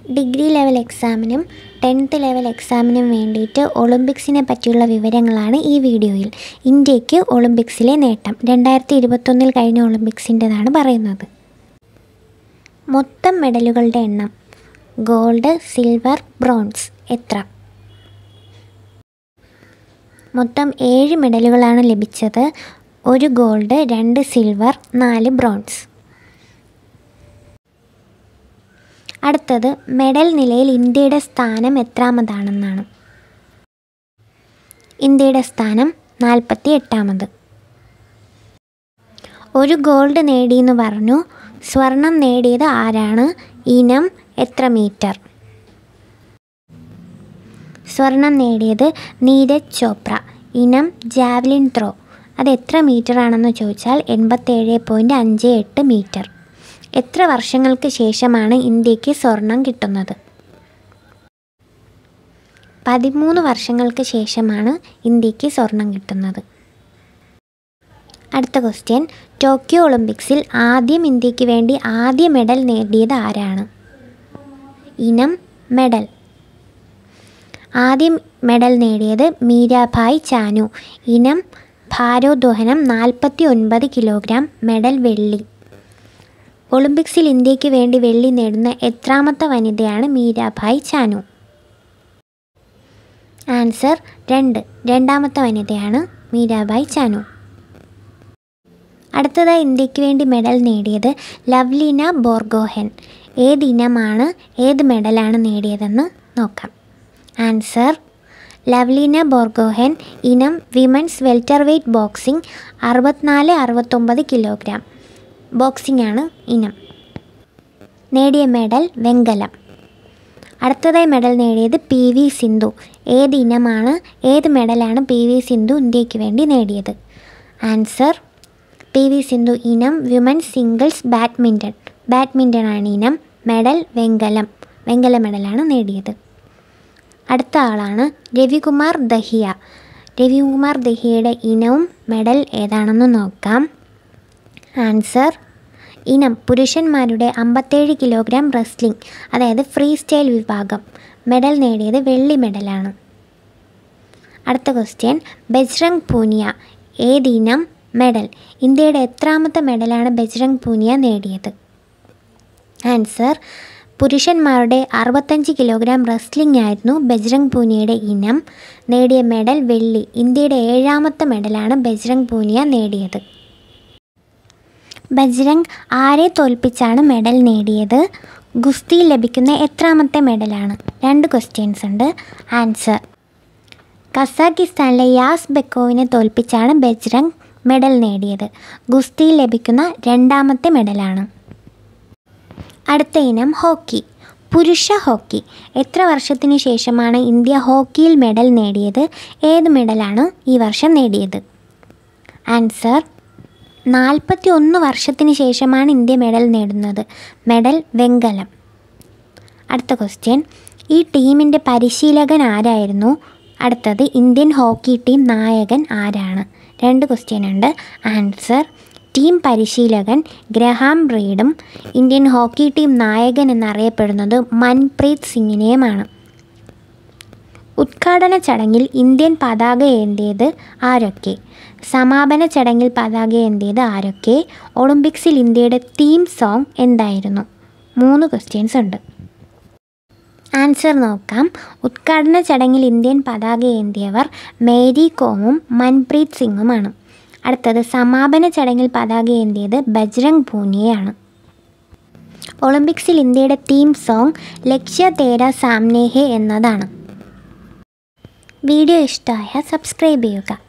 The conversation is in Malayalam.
ഡിഗ്രി ലെവൽ എക്സാമിനും ടെൻത്ത് ലെവൽ എക്സാമിനും വേണ്ടിയിട്ട് ഒളിമ്പിക്സിനെ പറ്റിയുള്ള വിവരങ്ങളാണ് ഈ വീഡിയോയിൽ ഇന്ത്യക്ക് ഒളിമ്പിക്സിലെ നേട്ടം രണ്ടായിരത്തി ഇരുപത്തൊന്നിൽ കഴിഞ്ഞ ഒളിമ്പിക്സിൻ്റെതാണ് പറയുന്നത് മൊത്തം മെഡലുകളുടെ എണ്ണം ഗോൾഡ് സിൽവർ ബ്രോൺസ് എത്ര മൊത്തം ഏഴ് മെഡലുകളാണ് ലഭിച്ചത് ഒരു ഗോൾഡ് രണ്ട് സിൽവർ നാല് ബ്രോൺസ് അടുത്തത് മെഡൽ നിലയിൽ ഇന്ത്യയുടെ സ്ഥാനം എത്രാമതാണെന്നാണ് ഇന്ത്യയുടെ സ്ഥാനം നാൽപ്പത്തി എട്ടാമത് ഒരു ഗോൾഡ് നേടിയെന്ന് പറഞ്ഞു സ്വർണം നേടിയത് ആരാണ് ഇനം എത്ര മീറ്റർ സ്വർണം നേടിയത് നീരജ് ചോപ്ര ഇനം ജാവലിൻ ത്രോ അത് എത്ര മീറ്റർ ആണെന്ന് ചോദിച്ചാൽ എൺപത്തേഴ് പോയിൻറ്റ് അഞ്ച് എട്ട് മീറ്റർ എത്ര വർഷങ്ങൾക്ക് ശേഷമാണ് ഇന്ത്യക്ക് സ്വർണം കിട്ടുന്നത് പതിമൂന്ന് വർഷങ്ങൾക്ക് ശേഷമാണ് ഇന്ത്യക്ക് സ്വർണം കിട്ടുന്നത് അടുത്ത ക്വസ്റ്റ്യൻ ടോക്കിയോ ഒളിമ്പിക്സിൽ ആദ്യം ഇന്ത്യക്ക് വേണ്ടി ആദ്യ മെഡൽ നേടിയത് ആരാണ് ഇനം മെഡൽ ആദ്യം മെഡൽ നേടിയത് മീരാഭായ് ചാനു ഇനം ഭാരോദ്വഹനം നാൽപ്പത്തി ഒൻപത് കിലോഗ്രാം മെഡൽ വെള്ളി ഒളിമ്പിക്സിൽ ഇന്ത്യക്ക് വേണ്ടി വെള്ളി നേടുന്ന എത്രാമത്തെ വനിതയാണ് മീരാഭായ് ചാനു ആൻസർ രണ്ട് രണ്ടാമത്തെ വനിതയാണ് മീരാഭായ് ചാനു അടുത്തതായി ഇന്ത്യക്ക് വേണ്ടി മെഡൽ നേടിയത് ലവ്ലീന ബോർഗോഹൻ ഏത് ഇനമാണ് ഏത് മെഡലാണ് നേടിയതെന്ന് നോക്കാം ആൻസർ ലവ്ലീന ബോർഗോഹൻ ഇനം വിമൻസ് വെൽറ്റർ വെയ്റ്റ് ബോക്സിംഗ് അറുപത്തിനാല് അറുപത്തൊമ്പത് കിലോഗ്രാം ബോക്സിംഗ് ആണ് ഇനം നേടിയ മെഡൽ വെങ്കലം അടുത്തതായി മെഡൽ നേടിയത് പി വി സിന്ധു ഏത് ഇനമാണ് ഏത് മെഡലാണ് പി വി സിന്ധു ഇന്ത്യക്ക് വേണ്ടി നേടിയത് ആൻസർ പി വി സിന്ധു ഇനം വിമൻ സിംഗിൾസ് ബാഡ്മിൻ്റൺ ബാഡ്മിൻ്റൺ ആണ് ഇനം മെഡൽ വെങ്കലം വെങ്കല മെഡലാണ് നേടിയത് അടുത്ത ആളാണ് രവികുമാർ ദഹിയ രവികുമാർ ദഹിയയുടെ ഇനവും മെഡൽ ഏതാണെന്ന് നോക്കാം ആൻസർ ഇനം പുരുഷന്മാരുടെ അമ്പത്തേഴ് കിലോഗ്രാം റെസ്ലിംഗ് അതായത് ഫ്രീ സ്റ്റൈൽ വിഭാഗം മെഡൽ നേടിയത് വെള്ളി മെഡലാണ് അടുത്ത ക്വസ്റ്റ്യൻ ബജ്രംഗ് പൂനിയ ഏത് ഇനം മെഡൽ ഇന്ത്യയുടെ എത്രാമത്തെ മെഡലാണ് ബജ്രംഗ് പൂനിയ നേടിയത് ആൻസർ പുരുഷന്മാരുടെ അറുപത്തഞ്ച് കിലോഗ്രാം റെസ്ലിംഗ് ആയിരുന്നു ബജ്രംഗ് പൂനിയയുടെ ഇനം നേടിയ മെഡൽ വെള്ളി ഇന്ത്യയുടെ ഏഴാമത്തെ മെഡലാണ് ബജ്രംഗ് പൂനിയ നേടിയത് ബജ്രംഗ് ആരെ തോൽപ്പിച്ചാണ് മെഡൽ നേടിയത് ഗുസ്തിയിൽ ലഭിക്കുന്ന എത്രാമത്തെ മെഡലാണ് രണ്ട് ക്വസ്റ്റ്യൻസ് ഉണ്ട് ആൻസർ കസാക്കിസ്ഥാനിലെ യാസ് ബെക്കോവിനെ തോൽപ്പിച്ചാണ് ബജ്രംഗ് മെഡൽ നേടിയത് ഗുസ്തിയിൽ ലഭിക്കുന്ന രണ്ടാമത്തെ മെഡലാണ് അടുത്ത ഇനം ഹോക്കി പുരുഷ ഹോക്കി എത്ര വർഷത്തിന് ശേഷമാണ് ഇന്ത്യ ഹോക്കിയിൽ മെഡൽ നേടിയത് ഏത് മെഡലാണ് ഈ വർഷം നേടിയത് ആൻസർ നാൽപ്പത്തി ഒന്ന് വർഷത്തിന് ശേഷമാണ് ഇന്ത്യ മെഡൽ നേടുന്നത് മെഡൽ വെങ്കലം അടുത്ത ക്വസ്റ്റ്യൻ ഈ ടീമിൻ്റെ പരിശീലകൻ ആരായിരുന്നു അടുത്തത് ഇന്ത്യൻ ഹോക്കി ടീം നായകൻ ആരാണ് രണ്ട് ക്വസ്റ്റ്യൻ ഉണ്ട് ആൻസർ ടീം പരിശീലകൻ ഗ്രഹാം ബ്രീഡും ഇന്ത്യൻ ഹോക്കി ടീം നായകൻ എന്നറിയപ്പെടുന്നത് മൻപ്രീത് സിംഗിനെയുമാണ് ഉദ്ഘാടന ചടങ്ങിൽ ഇന്ത്യൻ പതാക ഏന്തിയത് ആരൊക്കെ സമാപന ചടങ്ങിൽ പതാക ഏന്തിയത് ആരൊക്കെ ഒളിമ്പിക്സിൽ ഇന്ത്യയുടെ തീം സോങ് എന്തായിരുന്നു മൂന്ന് ക്വസ്റ്റ്യൻസ് ഉണ്ട് ആൻസർ നോക്കാം ഉദ്ഘാടന ചടങ്ങിൽ ഇന്ത്യൻ പതാക ഏന്തിയവർ മേരി കോമും മൻപ്രീത് സിംഗുമാണ് അടുത്തത് സമാപന ചടങ്ങിൽ പതാക ഏന്തിയത് ബജ്രംഗ് പൂനിയയാണ് ഒളിമ്പിക്സിൽ ഇന്ത്യയുടെ തീം സോങ് ലക്ഷ്യ തേര സാംനേഹെ എന്നതാണ് വീഡിയോ ഇഷ്ടമായ സബ്സ്ക്രൈബ് ചെയ്യുക